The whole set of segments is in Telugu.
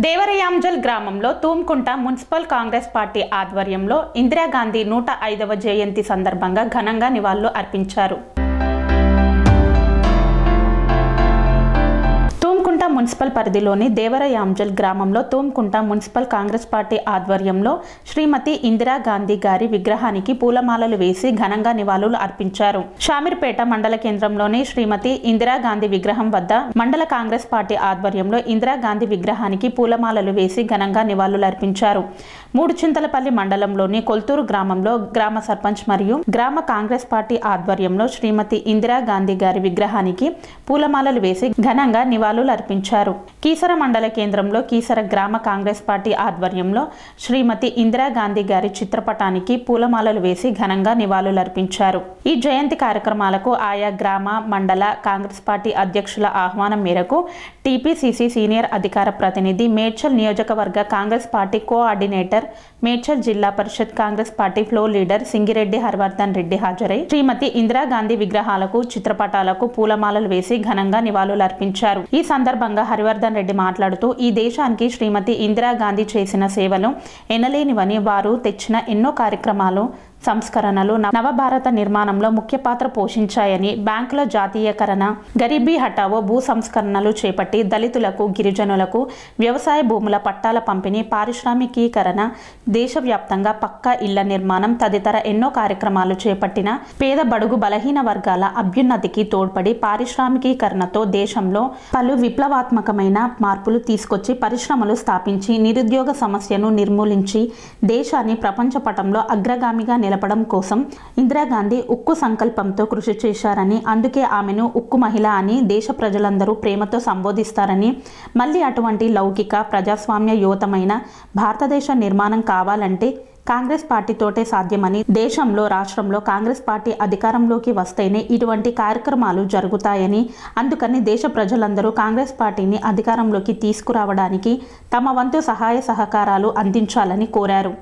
దేవరయాంజల్ గ్రామంలో తూమ్కుంట మున్సిపల్ కాంగ్రెస్ పార్టీ ఆధ్వర్యంలో ఇందిరాగాంధీ నూట ఐదవ జయంతి సందర్భంగా ఘనంగా నివాళులు అర్పించారు తూమ్కుంట మున్సిపల్ పరిధిలోని దేవరయాంజల్ గ్రామంలో తూమ్కుంట మున్సిపల్ కాంగ్రెస్ పార్టీ ఆధ్వర్యంలో శ్రీమతి ఇందిరాగాంధీ గారి విగ్రహానికి పూలమాలలు వేసి ఘనంగా నివాళులు అర్పించారు షామీర్పేట మండల కేంద్రంలోని శ్రీమతి ఇందిరాగాంధీ విగ్రహం వద్ద మండల కాంగ్రెస్ పార్టీ ఆధ్వర్యంలో ఇందిరాగాంధీ విగ్రహానికి పూలమాలలు వేసి ఘనంగా నివాళులు అర్పించారు మూడు చింతలపల్లి మండలంలోని కొల్తూరు గ్రామంలో గ్రామ సర్పంచ్ మరియు గ్రామ కాంగ్రెస్ పార్టీ ఆధ్వర్యంలో శ్రీమతి ఇందిరాగాంధీ గారి విగ్రహానికి పూలమాలలు వేసి ఘనంగా నివాళులు అర్పించారు కీసర మండల కేంద్రంలో కీసర గ్రామ కాంగ్రెస్ పార్టీ ఆధ్వర్యంలో శ్రీమతి ఇందిరాగాంధీ గారి చిత్రపటానికి పూలమాలలు వేసి ఘనంగా నివాళులు అర్పించారు ఈ జయంతి కార్యక్రమాలకు ఆయా గ్రామ మండల కాంగ్రెస్ పార్టీ అధ్యక్షుల ఆహ్వానం మేరకు టీపీసీసీ సీనియర్ అధికార ప్రతినిధి మేడ్చల్ నియోజకవర్గ కాంగ్రెస్ పార్టీ కోఆర్డినేటర్ మేడ్చల్ జిల్లా పరిషత్ Congress party floor leader Singireddy Harivardhan Reddy హాజరై శ్రీమతి ఇందిరాగాంధీ విగ్రహాలకు చిత్రపటాలకు పూలమాలలు వేసి ఘనంగా నివాళులు అర్పించారు ఈ సందర్భంగా హరివర్ధన్ రెడ్డి మాట్లాడుతూ ఈ దేశానికి శ్రీమతి ఇందిరాగాంధీ చేసిన సేవలు ఎనలేనివని వారు తెచ్చిన ఎన్నో కార్యక్రమాలు సంస్కరణలు నవభారత నిర్మాణంలో ముఖ్య పాత్ర పోషించాయని బ్యాంకుల జాతీయకరణ గరీబీ హఠావో భూ సంస్కరణలు చేపట్టి దళితులకు గిరిజనులకు వ్యవసాయ భూముల పట్టాల పంపిణీ పారిశ్రామికీకరణ దేశవ్యాప్తంగా పక్కా ఇళ్ల నిర్మాణం తదితర ఎన్నో కార్యక్రమాలు చేపట్టిన పేద బడుగు బలహీన వర్గాల అభ్యున్నతికి తోడ్పడి పారిశ్రామికీకరణతో దేశంలో పలు విప్లవాత్మకమైన మార్పులు తీసుకొచ్చి పరిశ్రమలు స్థాపించి నిరుద్యోగ సమస్యను నిర్మూలించి దేశాన్ని ప్రపంచ పటంలో అగ్రగామిగా నిలపడం కోసం ఇందిరాగాంధీ ఉక్కు సంకల్పంతో కృషి చేశారని అందుకే ఆమెను ఉక్కు మహిళ అని దేశ ప్రజలందరూ ప్రేమతో సంబోధిస్తారని మళ్ళీ అటువంటి లౌకిక ప్రజాస్వామ్య యువతమైన భారతదేశ నిర్మాణం కావాలంటే కాంగ్రెస్ పార్టీతోటే సాధ్యమని దేశంలో రాష్ట్రంలో కాంగ్రెస్ పార్టీ అధికారంలోకి వస్తేనే ఇటువంటి కార్యక్రమాలు జరుగుతాయని అందుకని దేశ ప్రజలందరూ కాంగ్రెస్ పార్టీని అధికారంలోకి తీసుకురావడానికి తమ వంతు సహాయ సహకారాలు అందించాలని కోరారు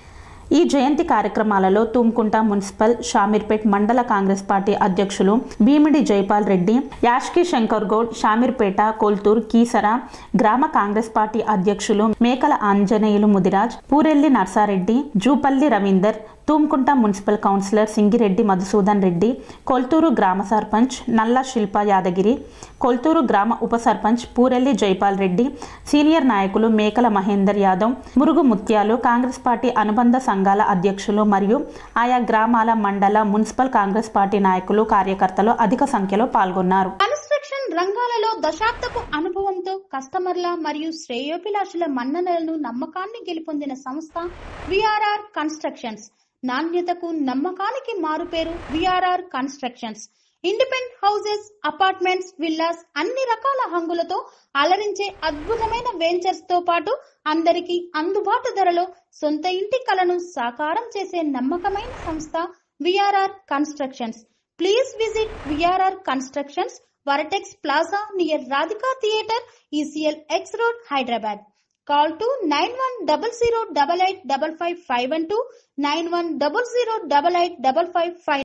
ఈ జయంతి కార్యక్రమాలలో తుమ్కుంట మున్సిపల్ షామీర్పేట్ మండల కాంగ్రెస్ పార్టీ అధ్యక్షులు భీమిడి జైపాల్ రెడ్డి యాష్కి శంకర్ గౌడ్ షామీర్పేట కొల్తూర్ కీసర గ్రామ కాంగ్రెస్ పార్టీ అధ్యక్షులు మేకల ఆంజనేయులు ముదిరాజ్ పూరెల్లి నర్సారెడ్డి జూపల్లి రవీందర్ తూమ్కుంట మున్సిపల్ కౌన్సిలర్ సింగిరెడ్డి మధుసూదన్ రెడ్డి కొల్తూరు గ్రామ సర్పంచ్ నల్ల శిల్ప యాదగిరి కొల్తూరు గ్రామ ఉప సర్పంచ్ పూరెల్లి జైపాల్ రెడ్డి సీనియర్ నాయకులు మేకల మహేందర్ యాదవ్ మురుగు ముత్యాలు కాంగ్రెస్ పార్టీ అనుబంధ సంఘాల అధ్యక్షులు మరియు ఆయా గ్రామాల మండల మున్సిపల్ కాంగ్రెస్ పార్టీ నాయకులు కార్యకర్తలు అధిక సంఖ్యలో పాల్గొన్నారు కన్స్ట్రక్షన్ రంగాలలో దశాబ్దపు అనుభవంతో కస్టమర్ల మరియు శ్రేయోభిలాషుల మన్ననలను నమ్మకాన్ని గెలుపొందిన సంస్థ విఆర్ఆర్ కన్స్ట్రక్షన్స్ నాణ్యతకు నమ్మకానికి మారుపేరు VRR constructions independent houses apartments villas అన్ని రకాల హంగులతో అలరించే అద్భుతమైన వెంచర్స్ తో పాటు అందరికీ అందుబాటు ధరలో సొంత ఇంటి కలను సాకారం చేసే నమ్మకమైన సంస్థ VRR constructions please visit VRR constructions Vertex plaza near Radhika theatre ECIL X road Hyderabad call to nine one double zero double eight double five five one two nine one double zero double eight double five five